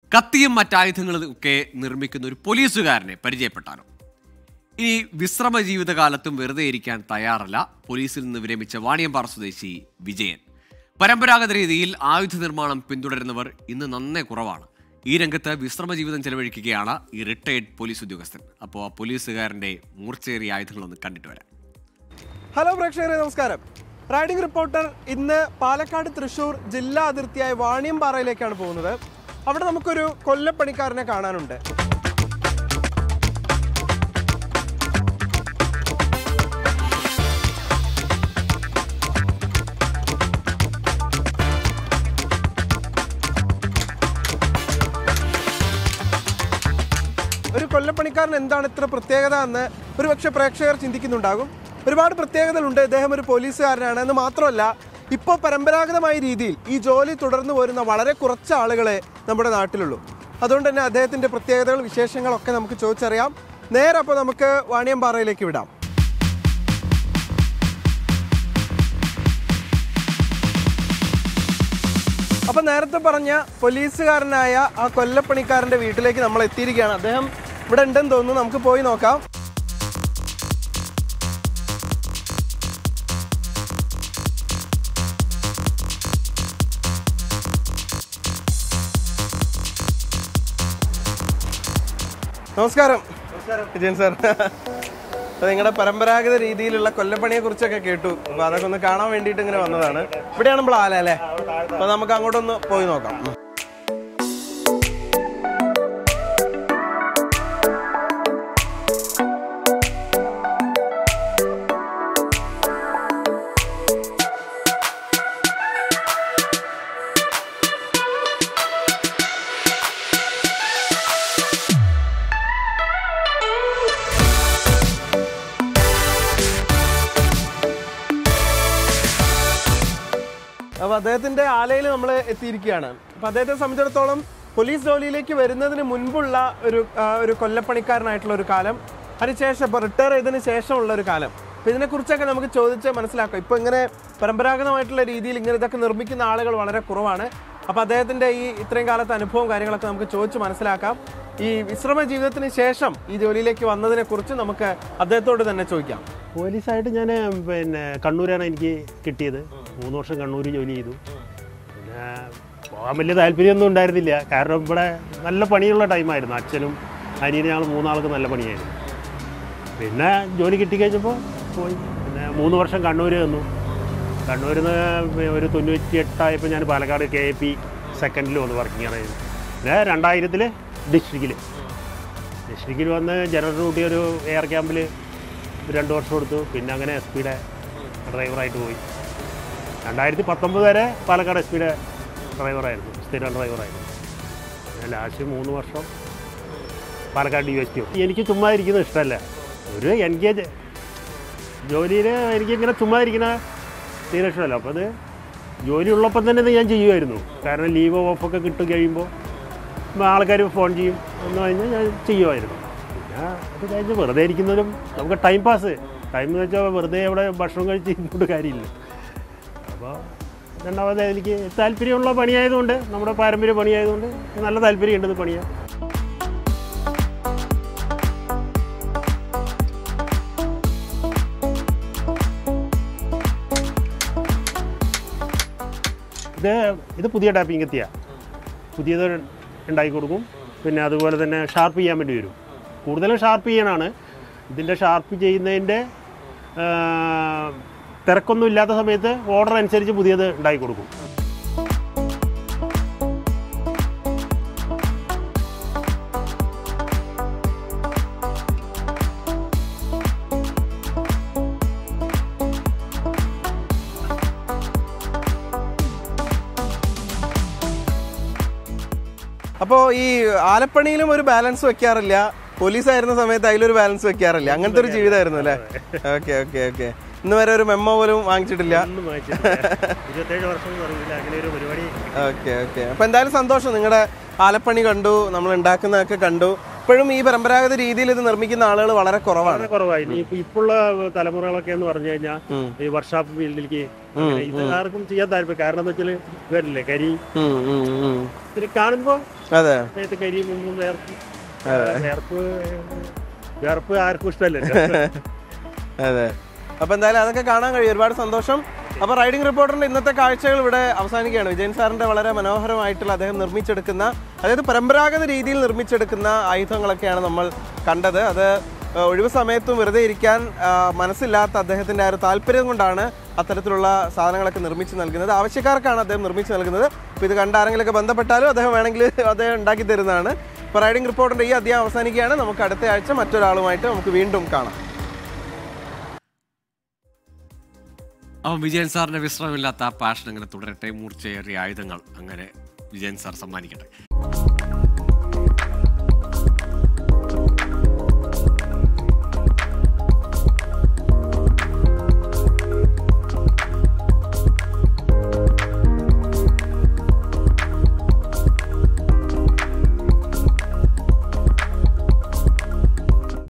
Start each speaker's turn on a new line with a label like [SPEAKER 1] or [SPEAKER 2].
[SPEAKER 1] കത്തിയും മറ്റായുധങ്ങളും ഒക്കെ നിർമ്മിക്കുന്ന ഒരു പോലീസുകാരനെ പരിചയപ്പെട്ടാലോ ഇനി വിശ്രമ ജീവിതകാലത്തും വെറുതെ ഇരിക്കാൻ തയ്യാറല്ല പോലീസിൽ നിന്ന് വിരമിച്ച വാണിയമ്പാറ സ്വദേശി വിജയൻ പരമ്പരാഗത രീതിയിൽ ആയുധ നിർമ്മാണം പിന്തുടരുന്നവർ ഇന്ന് നന്നേ കുറവാണ് ഈ രംഗത്ത് വിശ്രമ ജീവിതം ചെലവഴിക്കുകയാണ് ഈ റിട്ടയർഡ് പോലീസ് ഉദ്യോഗസ്ഥൻ അപ്പോൾ ആ പോലീസുകാരന്റെ മൂർച്ചയേറിയ ആയുധങ്ങളൊന്ന് കണ്ടിട്ട് വരാം
[SPEAKER 2] ഹലോ പ്രേക്ഷകരെ നമസ്കാരം റൈഡിംഗ് റിപ്പോർട്ടർ ഇന്ന് പാലക്കാട് തൃശൂർ ജില്ലാ അതിർത്തിയായ വാണിയമ്പാറയിലേക്കാണ് പോകുന്നത് അവിടെ നമുക്കൊരു കൊല്ലപ്പണിക്കാരനെ കാണാനുണ്ട് ഒരു കൊല്ലപ്പണിക്കാരൻ എന്താണ് ഇത്ര പ്രത്യേകത എന്ന് ഒരുപക്ഷെ പ്രേക്ഷകർ ചിന്തിക്കുന്നുണ്ടാകും ഒരുപാട് പ്രത്യേകതകളുണ്ട് ഇദ്ദേഹം ഒരു പോലീസുകാരനാണ് എന്ന് മാത്രമല്ല ഇപ്പോൾ പരമ്പരാഗതമായ രീതിയിൽ ഈ ജോലി തുടർന്നു പോരുന്ന വളരെ കുറച്ച് ആളുകളെ നമ്മുടെ നാട്ടിലുള്ളൂ അതുകൊണ്ട് തന്നെ അദ്ദേഹത്തിൻ്റെ പ്രത്യേകതകൾ വിശേഷങ്ങളൊക്കെ നമുക്ക് ചോദിച്ചറിയാം നേരെ അപ്പോൾ നമുക്ക് വാണിയമ്പാറയിലേക്ക് വിടാം അപ്പൊ നേരത്തെ പറഞ്ഞ പോലീസുകാരനായ ആ കൊല്ലപ്പണിക്കാരന്റെ വീട്ടിലേക്ക് നമ്മൾ എത്തിയിരിക്കുകയാണ് അദ്ദേഹം ഇവിടെ ഉണ്ടെന്ന് തോന്നുന്നു നമുക്ക് പോയി നോക്കാം നമസ്കാരം വിജയൻ സാർ അപ്പൊ നിങ്ങളുടെ പരമ്പരാഗത രീതിയിലുള്ള കൊല്ലപ്പണിയെ കുറിച്ചൊക്കെ കേട്ടു അപ്പൊ അതൊക്കെ ഒന്ന് കാണാൻ വേണ്ടിയിട്ട് ഇങ്ങനെ വന്നതാണ് ഇവിടെയാണ് നമ്മൾ ആല അല്ലേ അപ്പൊ നമുക്ക് അങ്ങോട്ടൊന്ന് പോയി നോക്കാം അപ്പൊ അദ്ദേഹത്തിന്റെ ആലയിൽ നമ്മൾ എത്തിയിരിക്കുകയാണ് അപ്പൊ അദ്ദേഹത്തെ സംബന്ധിച്ചിടത്തോളം പോലീസ് ജോലിയിലേക്ക് വരുന്നതിന് മുൻപുള്ള ഒരു ആ, ഒരു കൊല്ലപ്പണിക്കാരനായിട്ടുള്ള ഒരു കാലം അതിനുശേഷം ഇപ്പൊ റിട്ടയർ ചെയ്തതിന് ശേഷമുള്ള ഒരു കാലം അപ്പൊ ഇതിനെക്കുറിച്ചൊക്കെ നമുക്ക് ചോദിച്ച് മനസ്സിലാക്കാം ഇപ്പൊ ഇങ്ങനെ പരമ്പരാഗതമായിട്ടുള്ള രീതിയിൽ ഇങ്ങനെ ഇതൊക്കെ നിർമ്മിക്കുന്ന ആളുകൾ വളരെ കുറവാണ് അപ്പൊ അദ്ദേഹത്തിന്റെ ഈ ഇത്രയും കാലത്തെ അനുഭവവും കാര്യങ്ങളൊക്കെ നമുക്ക് ചോദിച്ച് മനസ്സിലാക്കാം ഈ വിശ്രമ ജീവിതത്തിന് ശേഷം ഈ ജോലിയിലേക്ക് വന്നതിനെ കുറിച്ച് നമുക്ക് അദ്ദേഹത്തോട് തന്നെ ചോദിക്കാം
[SPEAKER 3] പോലീസായിട്ട് ഞാൻ പിന്നെ കണ്ണൂരാണ് എനിക്ക് കിട്ടിയത് മൂന്ന് വർഷം കണ്ണൂർ ജോലി ചെയ്തു പിന്നെ പോകാൻ വലിയ താല്പര്യമൊന്നും ഉണ്ടായിരുന്നില്ല കാരണം ഇവിടെ നല്ല പണിയുള്ള ടൈമായിരുന്നു അച്ഛനും അനിയനും ഞങ്ങൾ മൂന്നാൾക്ക് നല്ല പണിയായിരുന്നു പിന്നെ ജോലി കിട്ടിക്കഴിഞ്ഞപ്പോൾ പോയി പിന്നെ മൂന്ന് വർഷം കണ്ണൂർ നിന്നു കണ്ണൂരിൽ നിന്ന് ഒരു തൊണ്ണൂറ്റി എട്ടായപ്പോൾ ഞാൻ പാലക്കാട് കെ എ പി സെക്കൻഡിൽ വന്ന് വർക്കിംഗ് ആണ് പിന്നെ രണ്ടായിരത്തിൽ ഡിസ്ട്രിക്റ്റിൽ ഡിസ്ട്രിക്റ്റിൽ വന്ന് ജനറൽ ഡ്യൂട്ടി ഒരു എയർ ക്യാമ്പിൽ രണ്ട് വർഷം എടുത്തു പിന്നെ അങ്ങനെ എസ് പിയുടെ ഡ്രൈവറായിട്ട് പോയി രണ്ടായിരത്തി പത്തൊമ്പത് വരെ പാലക്കാട് എസ് പിയുടെ ഡ്രൈവറായിരുന്നു സ്ഥിരം ഡ്രൈവറായിരുന്നു പിന്നെ ലാസ്റ്റ് മൂന്ന് വർഷം പാലക്കാട് ഡി എസ് ടി എനിക്ക് ചുമ്മാ ഇരിക്കുന്നത് ഇഷ്ടമല്ല ഒരു എൻഗേജ് ജോലിയിൽ എനിക്കിങ്ങനെ ചുമ്മാ ഇരിക്കുന്ന തീരെ ഇഷ്ടമല്ല അപ്പോൾ അത് ജോലി ഉള്ളപ്പം തന്നെ ഇത് ഞാൻ ചെയ്യുമായിരുന്നു കാരണം ലീവ് ഓഫൊക്കെ കിട്ടി കഴിയുമ്പോൾ ആൾക്കാർ ഫോൺ ചെയ്യും എന്ന് കഴിഞ്ഞാൽ ഞാൻ ചെയ്യുമായിരുന്നു പിന്നെ അത് കഴിഞ്ഞ് വെറുതെ ഇരിക്കുന്നതിലും നമുക്ക് ടൈം പാസ് ടൈം എന്ന് വെച്ചാൽ വെറുതെ അവിടെ ഭക്ഷണം കഴിച്ച് ഇങ്ങോട്ട് കാര്യമില്ല അപ്പോൾ രണ്ടാമത് എനിക്ക് താല്പര്യമുള്ള പണിയായതുകൊണ്ട് നമ്മുടെ പാരമ്പര്യ പണിയായതുകൊണ്ട് നല്ല താല്പര്യമുണ്ട് ഇത് പണിയാൻ ഇത് ഇത് പുതിയ ടാപ്പിംഗ് എത്തിയാണ് പുതിയത് ഉണ്ടാക്കി കൊടുക്കും പിന്നെ അതുപോലെ തന്നെ ഷാർപ്പ് ചെയ്യാൻ വേണ്ടി വരും കൂടുതലും ഷാർപ്പ് ചെയ്യാനാണ് ഇതിൻ്റെ ഷാർപ്പ് ചെയ്യുന്നതിൻ്റെ ആ, തിരക്കൊന്നും ഇല്ലാത്ത സമയത്ത് ഓർഡർ അനുസരിച്ച് പുതിയത് ഉണ്ടാക്കി കൊടുക്കും
[SPEAKER 2] അപ്പോൾ ഈ ആലപ്പണിയിലും ഒരു ബാലൻസ് വെക്കാറില്ല പോലീസ് ആയിരുന്ന സമയത്ത് അതിലൊരു ബാലൻസ് വെക്കാറില്ല അങ്ങനത്തെ ഒരു ജീവിതമായിരുന്നു അല്ലേ ഓക്കെ ഓക്കെ ഓക്കെ ഇന്ന് വരെ ഒരു മെമ്മോ പോലും വാങ്ങിച്ചിട്ടില്ല
[SPEAKER 3] ഒന്നും വായിച്ചിട്ടില്ല ഇരുപത്തേഴ് വർഷം എന്ന് അറിയില്ല അങ്ങനെ ഒരു പരിപാടി
[SPEAKER 2] ഓക്കെ ഓക്കെ അപ്പൊ എന്തായാലും സന്തോഷം നിങ്ങളുടെ ആലപ്പണി കണ്ടു നമ്മൾ ഉണ്ടാക്കുന്നതൊക്കെ കണ്ടു ഇപ്പോഴും ഈ പരമ്പരാഗത രീതിയിൽ ഇത് നിർമ്മിക്കുന്ന ആളുകൾ വളരെ കുറവാണ്
[SPEAKER 3] വളരെ കുറവായി ഇനി ഇപ്പൊ ഇപ്പോഴുള്ള തലമുറകളൊക്കെ എന്ന് പറഞ്ഞു കഴിഞ്ഞാൽ
[SPEAKER 2] ഉം.
[SPEAKER 3] ഈ വർക്ക്ഷോപ്പ് ഫീൽഡിലേക്ക് അങ്ങനെ ഇത് ആർക്കും ചെയ്യാൻ താല്പര്യം കാരണം എന്താ വെച്ചാൽ വരില്ലേ കരി
[SPEAKER 2] ഉം, ഉം, ഉം.
[SPEAKER 3] ഇത് കാണുമ്പോ
[SPEAKER 2] അതെ
[SPEAKER 3] നേരത്തെ കരി മുമ്പ് വേർപ്പ് വേർപ്പ് വേർപ്പ് ആർക്കും ഇഷ്ടമല്ലല്ലോ
[SPEAKER 2] അതെ അപ്പൊ എന്തായാലും അതൊക്കെ കാണാൻ കഴിയും ഒരുപാട് സന്തോഷം അപ്പൊ റൈഡിംഗ് റിപ്പോർട്ടറിന്റെ ഇന്നത്തെ കാഴ്ചകൾ ഇവിടെ അവസാനിക്കുകയാണ് വിജയൻ സാറിന്റെ വളരെ മനോഹരമായിട്ടുള്ള അദ്ദേഹം നിർമ്മിച്ചെടുക്കുന്ന അതായത് പരമ്പരാഗത രീതിയിൽ നിർമ്മിച്ചെടുക്കുന്ന ആയുധങ്ങളൊക്കെയാണ് നമ്മൾ കണ്ടത് അത് ആ, ഒഴിവ് സമയത്തും വെറുതെ ഇരിക്കാൻ ആ, മനസ്സില്ലാത്ത അദ്ദേഹത്തിന്റെ ആ ഒരു താല്പര്യം കൊണ്ടാണ് അത്തരത്തിലുള്ള സാധനങ്ങളൊക്കെ നിർമ്മിച്ച് നൽകുന്നത് ആവശ്യക്കാർക്കാണ് അദ്ദേഹം നിർമ്മിച്ച് നൽകുന്നത് അപ്പോൾ ഇത് കണ്ട ആരെങ്കിലുമൊക്കെ ബന്ധപ്പെട്ടാലും അദ്ദേഹം വേണമെങ്കിൽ അദ്ദേഹം ഉണ്ടാക്കി തരുന്നതാണ് ഇപ്പോൾ റൈഡിംഗ് റിപ്പോർട്ടറിന്റെ ഈ അധ്യായം അവസാനിക്കുകയാണ് നമുക്ക് അടുത്ത ആഴ്ച മറ്റൊരാളുമായിട്ട് നമുക്ക് വീണ്ടും കാണാം
[SPEAKER 1] അപ്പം വിജയൻ സാറിന്റെ വിശ്രമമില്ലാത്ത ആ പാഷൻ അങ്ങനെ തുടരട്ടെ മൂർച്ചയേറിയ ആയുധങ്ങൾ അങ്ങനെ വിജയൻ സാർ സമ്മാനിക്കട്ടെ